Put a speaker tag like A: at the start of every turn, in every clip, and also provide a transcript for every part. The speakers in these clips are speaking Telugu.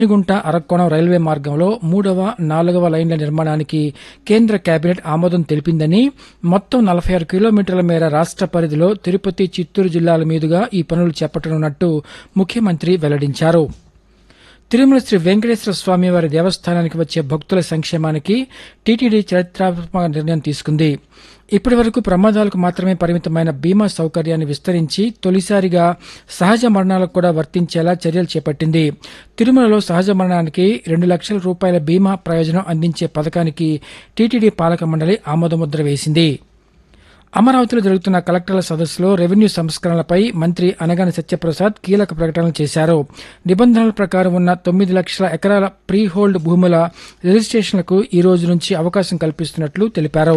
A: రేణిగుంట అరక్కోణం రైల్వే మార్గంలో మూడవ నాలుగవ లైన్ల నిర్మాణానికి కేంద్ర కేబినెట్ ఆమోదం తెలిపిందని మొత్తం నలభై ఆరు కిలోమీటర్ల మేర రాష్ట్ర పరిధిలో తిరుపతి చిత్తూరు జిల్లాల మీదుగా ఈ పనులు చేపట్టనున్నట్టు ముఖ్యమంత్రి వెల్లడించారు తిరుమల శ్రీ వెంకటేశ్వర స్వామి వారి దేవస్థానానికి వచ్చే భక్తుల సంక్షేమానికి టీటీడీ చరిత్రాత్మక నిర్ణయం తీసుకుంది ఇప్పటి వరకు ప్రమాదాలకు మాత్రమే పరిమితమైన బీమా సౌకర్యాన్ని విస్తరించి తొలిసారిగా సహజ మరణాలకు కూడా వర్తించేలా చర్యలు చేపట్టింది తిరుమలలో సహజ మరణానికి రెండు లక్షల రూపాయల బీమా ప్రయోజనం అందించే పథకానికి టీటీడీ పాలక మండలి ఆమోదముద్ర వేసింది అమరావతిలో జరుగుతున్న కలెక్టర్ల సదస్సులో రెవెన్యూ సంస్కరణలపై మంత్రి అనగాని సత్యప్రసాద్ కీలక ప్రకటనలు చేశారు నిబంధనల ప్రకారం ఉన్న తొమ్మిది లక్షల ఎకరాల ప్రీ హోల్డ్ భూముల రిజిస్ట్రేషన్లకు ఈ రోజు నుంచి అవకాశం కల్పిస్తున్నట్లు తెలిపారు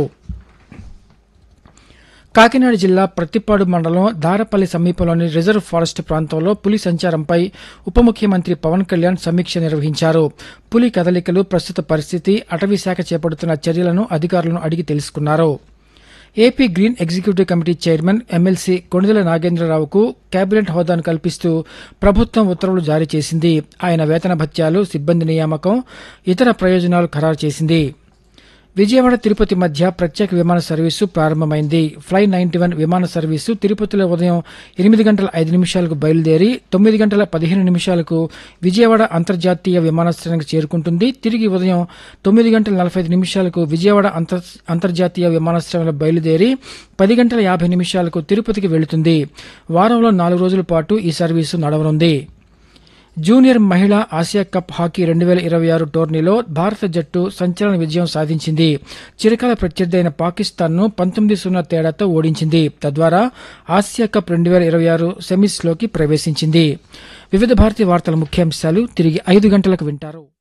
A: కాకినాడ జిల్లా ప్రతిపాడు మండలం దారపల్లి సమీపంలోని రిజర్వ్ ఫారెస్ట్ ప్రాంతంలో పులి సంచారంపై ఉప ముఖ్యమంత్రి పవన్ కళ్యాణ్ సమీక్ష నిర్వహించారు పులి కదలికలు ప్రస్తుత పరిస్థితి అటవీ శాఖ చేపడుతున్న చర్యలను అధికారులను అడిగి తెలుసుకున్నారు AP green executive committee chairman MLC Konidela నాగేంద్రరావుకు కేబినెట్ హోదాను కల్పిస్తూ ప్రభుత్వం ఉత్తర్వులు జారీ చేసింది ఆయన వేతన భత్యాలు సిబ్బంది నియామకం ఇతర ప్రయోజనాలు ఖరారు చేసింది విజయవాడ తిరుపతి మధ్య ప్రత్యేక విమాన సర్వీసు ప్రారంభమైంది ఫ్లై నైన్టీ వన్ విమాన సర్వీసు తిరుపతిలో ఉదయం ఎనిమిది గంటల ఐదు నిమిషాలకు బయలుదేరి తొమ్మిది గంటల పదిహేను నిమిషాలకు విజయవాడ అంతర్జాతీయ విమానాశ్రయానికి చేరుకుంటుంది తిరిగి ఉదయం తొమ్మిది గంటల నలభై ఐదు నిమిషాలకు విజయవాడ అంతర్ అంతర్జాతీయ విమానాశ్రయంలో బయలుదేరి పది గంటల యాభై నిమిషాలకు తిరుపతికి వెళుతుంది వారంలో నాలుగు రోజుల పాటు ఈ సర్వీసు నడవనుంది జూనియర్ మహిళా ఆసియా కప్ హాకీ రెండు వేల ఇరవై ఆరు టోర్నీలో భారత జట్టు సంచలన విజయం సాధించింది చిరకాల ప్రత్యర్థి అయిన పాకిస్తాన్ను పంతొమ్మిది సున్నా తేడాతో ఓడించింది తద్వారా ఆసియా కప్ రెండు వేల ఇరవై ఆరు సెమీస్లోకి ప్రవేశించింది వివిధ భారతీయ వార్తల ముఖ్యాంశాలు తిరిగి ఐదు గంటలకు వింటారు